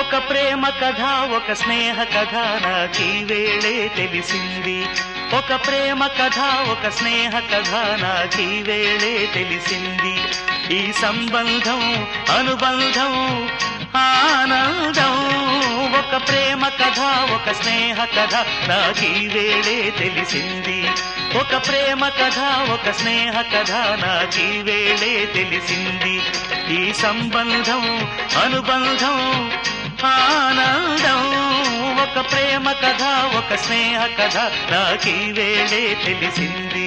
ఒక ప్రేమ కథ ఒక స్నేహ కథ నాకీ వేళే తెలిసింది ఒక ప్రేమ కథ ఒక స్నేహ కథ నాకీ వేళే తెలిసింది ఈ సంబంధం అనుబంధం ఆనందం ఒక ప్రేమ కథ ఒక స్నేహ కథ నాకీ వేళే తెలిసింది ఒక ప్రేమ కథ ఒక స్నేహ కథ నాకీ వేళే తెలిసింది ఈ సంబంధం అనుబంధం ఆనందం ఒక ప్రేమ కథ ఒక స్నేహ కథ నాకీ వేళే తెలిసింది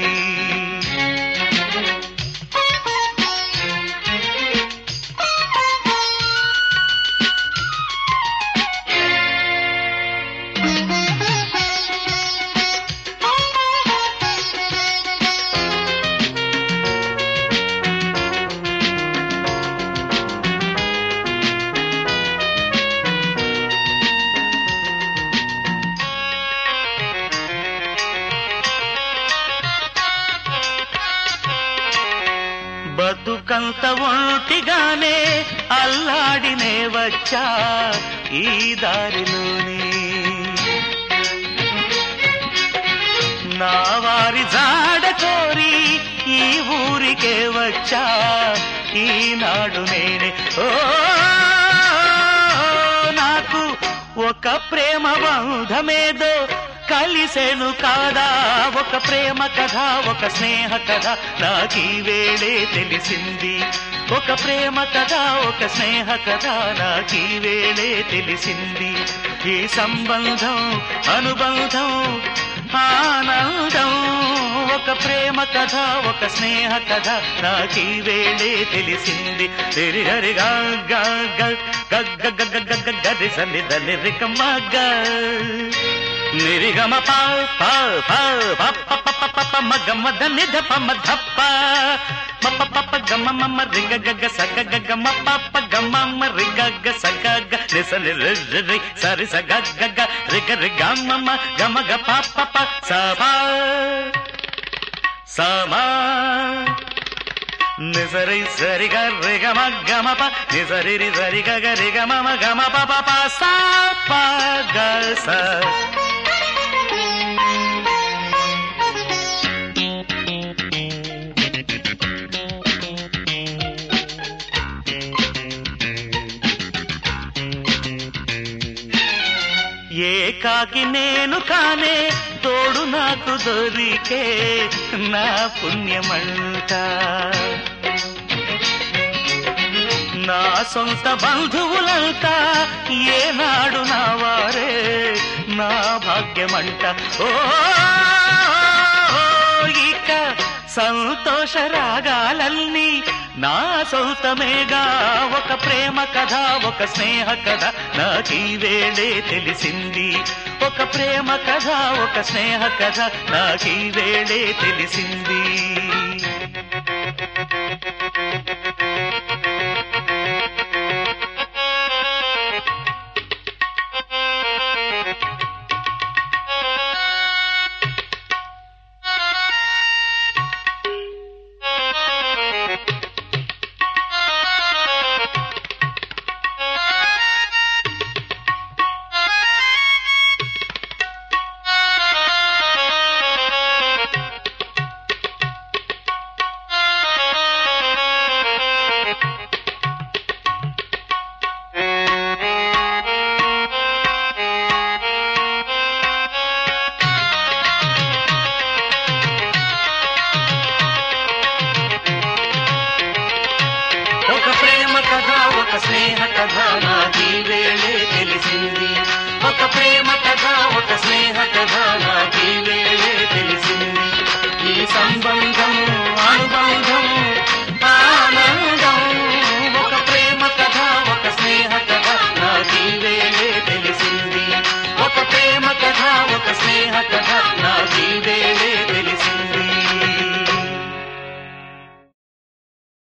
బతుకంత ఒంటిగానే అల్లాడినే వచ్చా ఈ దారిలోని నా వారి జాడ కోరి ఈ ఊరికే వచ్చా ఈనాడు నేనే ఓ నాకు ఒక ప్రేమ బంధమేదో కలిసెను కాదా ఒక ప్రేమ కథ ఒక స్నేహ కథ నాకీ వేళే తెలిసింది ఒక ప్రేమ కథ ఒక స్నేహ కథ నాకీ వేళే తెలిసింది ఈ సంబంధం అనుబంధం ఆనందం ఒక ప్రేమ కథ ఒక స్నేహ కథ నాకీ వేళే తెలిసింది తెరి హరి గా గా గా గ గ గ గ గ గ గరి సని దని రికమ్మ గ నిరిగమ ప ప ప ప ప ప ప ప ప మ గ మ ద ని ధ ప మ ధ ప మ ప ప ప గ మ మ మ రి గ గ గ స గ గ గ మ ప ప గ మ మ రి గ గ స గ గ ని స ని రి రి రి స రి స గ గ గ రి గ రి గ మ మ గ మ గ ప ప ప స ప స మ నిసరి సరి గ రి గ మ గ మ ప నిసరి రి సరి గ గ రి గ మ మ గ మ ప ప ప స ప గ స ఏకాకి నేను కానే తోడు నాకు దొరికే నా పుణ్యమంట నా సొంత బంధువులంతా ఏనాడు నా వారే నా భాగ్యమంట ఓ ఇక సంతోష రాగాలన్నీ నా సొంతమేగా ఒక ప్రేమ కథ ఒక స్నేహ కథ నాకీ వేళే తెలిసింది ఒక ప్రేమ కథ ఒక స్నేహ కథ నాకీ వేళే తెలిసింది